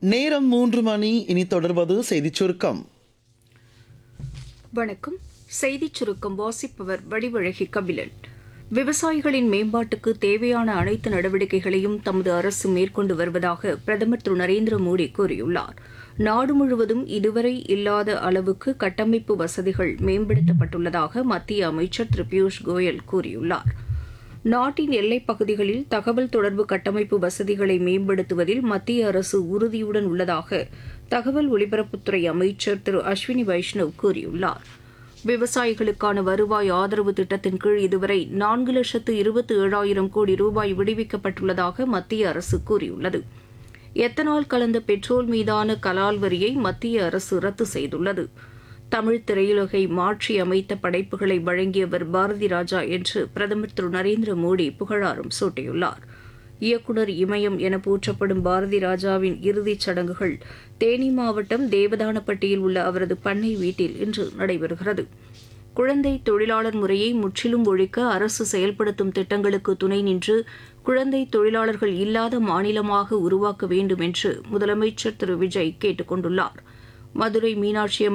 நேரம் மூன்று மணி இனி தொடர்வது செய்திச் சுருக்கம் வணக்கம் செய்திச் சுருக்கம் வாசிப்பவர் வடிவழகி கபிலன் விவசாயிகளின் மேம்பாட்டுக்கு தேவையான அனைத்து நடவடிக்கைகளையும் தமது அரசு மேற்கொண்டு வருவதாக பிரதமர் திரு நரேந்திர மோடி கூறியுள்ளார் நாடு முழுவதும் இதுவரை இல்லாத அளவுக்கு கட்டமைப்பு வசதிகள் மேம்படுத்தப்பட்டுள்ளதாக மத்திய அமைச்சர் திரு பியூஷ் கோயல் கூறியுள்ளார் நாட்டின் எல்லைப் பகுதிகளில் தகவல் தொடர்பு கட்டமைப்பு வசதிகளை மேம்படுத்துவதில் மத்திய அரசு உறுதியுடன் உள்ளதாக தகவல் ஒலிபரப்புத்துறை அமைச்சர் திரு அஸ்வினி வைஷ்ணவ் கூறியுள்ளார் விவசாயிகளுக்கான வருவாய் ஆதரவு திட்டத்தின் கீழ் இதுவரை நான்கு லட்சத்து இருபத்தி ஏழாயிரம் கோடி ரூபாய் விடுவிக்கப்பட்டுள்ளதாக மத்திய அரசு கூறியுள்ளது எத்தனால் கலந்த பெட்ரோல் மீதான கலால் வரியை மத்திய அரசு ரத்து செய்துள்ளது தமிழ் திரையுலகை மாற்றி அமைத்த படைப்புகளை வழங்கியவர் பாரதி ராஜா என்று பிரதமர் திரு நரேந்திர மோடி புகழாரம் சூட்டியுள்ளார் இயக்குனர் இமயம் என போற்றப்படும் பாரதி ராஜாவின் இறுதிச் சடங்குகள் தேனி மாவட்டம் தேவதானப்பட்டியில் உள்ள அவரது பண்ணை வீட்டில் இன்று நடைபெறுகிறது குழந்தை தொழிலாளர் முறையை முற்றிலும் ஒழிக்க அரசு செயல்படுத்தும் திட்டங்களுக்கு துணை நின்று குழந்தை தொழிலாளர்கள் இல்லாத மாநிலமாக உருவாக்க வேண்டும் என்று முதலமைச்சர் திரு விஜய் கேட்டுக் கொண்டுள்ளார் மதுரை மீனாட்சி அம்மன்